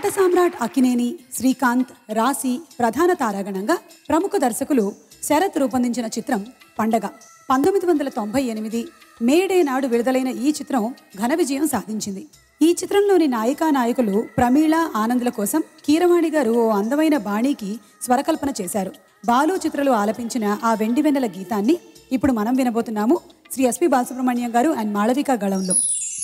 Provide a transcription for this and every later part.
నట సామ్రాట్ అక్కినేని శ్రీకాంత్ రాశి ప్రధాన తారాగణంగా ప్రముఖ దర్శకులు శరత్ రూపొందించిన చిత్రం పండగ పంతొమ్మిది వందల తొంభై ఎనిమిది మేడే నాడు విడుదలైన ఈ చిత్రం ఘన విజయం సాధించింది ఈ చిత్రంలోని నాయికా నాయకులు ప్రమీళ ఆనందుల కోసం కీరవాణి గారు ఓ అందమైన బాణీకి స్వరకల్పన చేశారు బాలు చిత్రలు ఆలపించిన ఆ వెండి వెన్నెల గీతాన్ని ఇప్పుడు మనం వినబోతున్నాము శ్రీ ఎస్పి బాలసుబ్రహ్మణ్యం గారు అండ్ మాళవిక గళంలో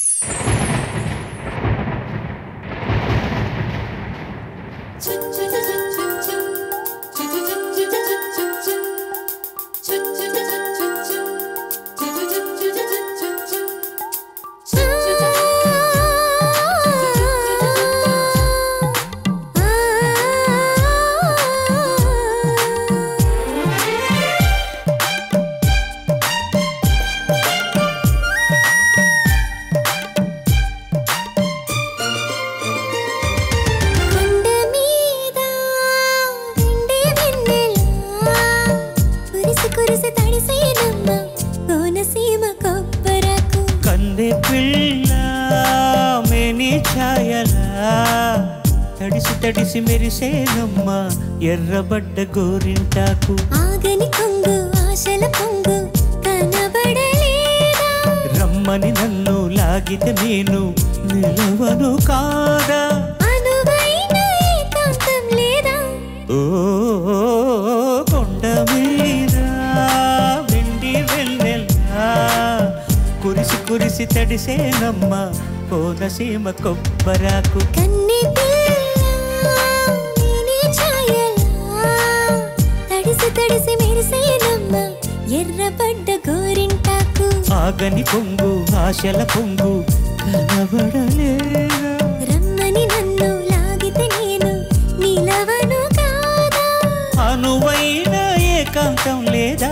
కొండ మీద వెండి వెన్నెల కురిసి కురిసి తడిసేనమ్మ కోనసీమ కొబ్బరకు కందె పిల్ల మేని ఛాయలా తడిసి తడిసి మెరిసేనమ్మ ఎర్రబడ్డ గోరింటాకు ఆగని కొంగు ఆశల పొంగు కనబడలేదా రమ్మని నన్ను లాగితే నేను నిలవను కాదా అనువైన ఏకాంతం లేదా ఓ కొండ మీద వెండి వెన్నెలా కురిసి కురిసి తడిసేనమ్మ కోనసీమ కొబ్బరాకు కన్నె పిల్ల నేనే ఛాయలా తడిసి తడిసి మెరిసేనమ్మ ఎర్రబడ్డ గోరింటాకు ఆగని పొంగు ఆశల పొంగు కనబడలేదా రమ్మని నన్ను లాగితే నేను నిలవను కాదా అనువైన ఏకాంతం లేదా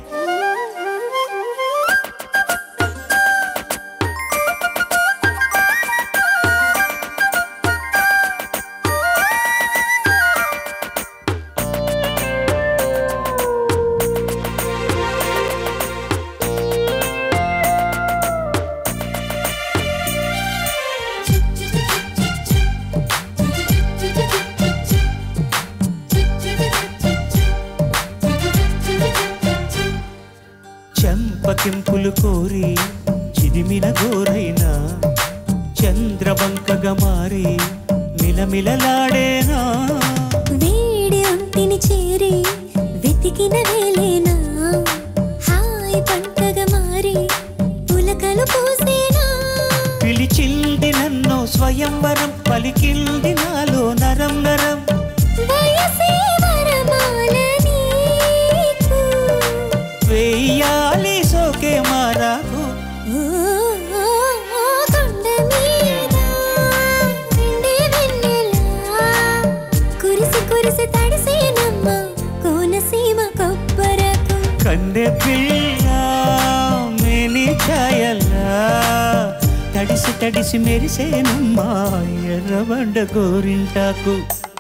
చెంపకింపులు కోరి చిదిమిన గోరైన చంద్రబంకగా మారి మిలమిలలాడేనా వేడి ఒంటిని చేరి వెతికిన వేలేనా హాయ్ పంటగా మారి పులకలు పూసేనా పిలిచింది నన్ను స్వయంవరం పలికింది నాలో నరం నరం వయసే వరమాల నీకు. వెయ్యాలి సోకే మారాకు ఓ, ఓ, ఓ, కొండ మీద వెండి వెన్నెల. కురిసి కురిసి తడిసేనమ్మ కోనసీమ కొబ్బరకు కన్నె పిల్ల మేని ఛాయలా తడిసి తడిసి మెరిసేనమ్మా ఎర్రబండ గోరింటాకు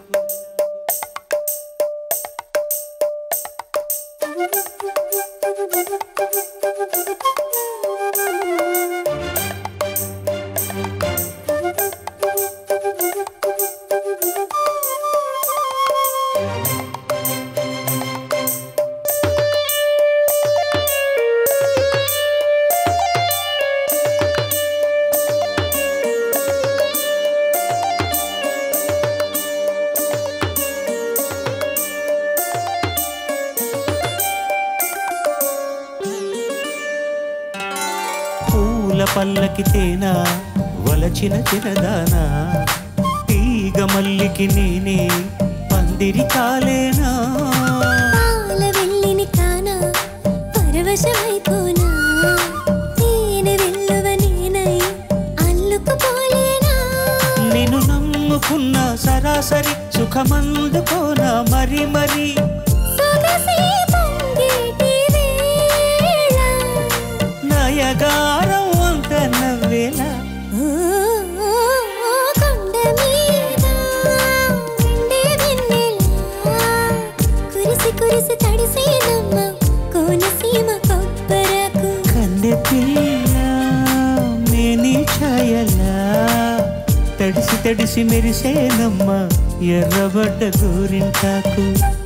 పూల పల్లకి తేనా వలచిన చిన్నదానా తీగ మల్లికి నేనే పందిరి కాలేనా పాల వెళ్ళిని కానా పరవశమైపోనా తేనె వెళ్ళువ నేనై అల్లుకుపోలేనా నేను నమ్ముకున్న సరాసరి సుఖమందుకోనా మరి మరి సొగసే పొంగేటి వేళ. నయగారం అంత నవ్వేళ ఓ, ఓ, ఓ, కొండ మీద వెండి వెన్నెల. కురిసి కురిసి తడిసేనమ్మ కోనసీమ కొబ్బరకు కన్నె పిల్ల మేని ఛాయలా తడిసి తడిసి మెరిసేనమ్మ ఎర్రబడ్డ గోరింటాకు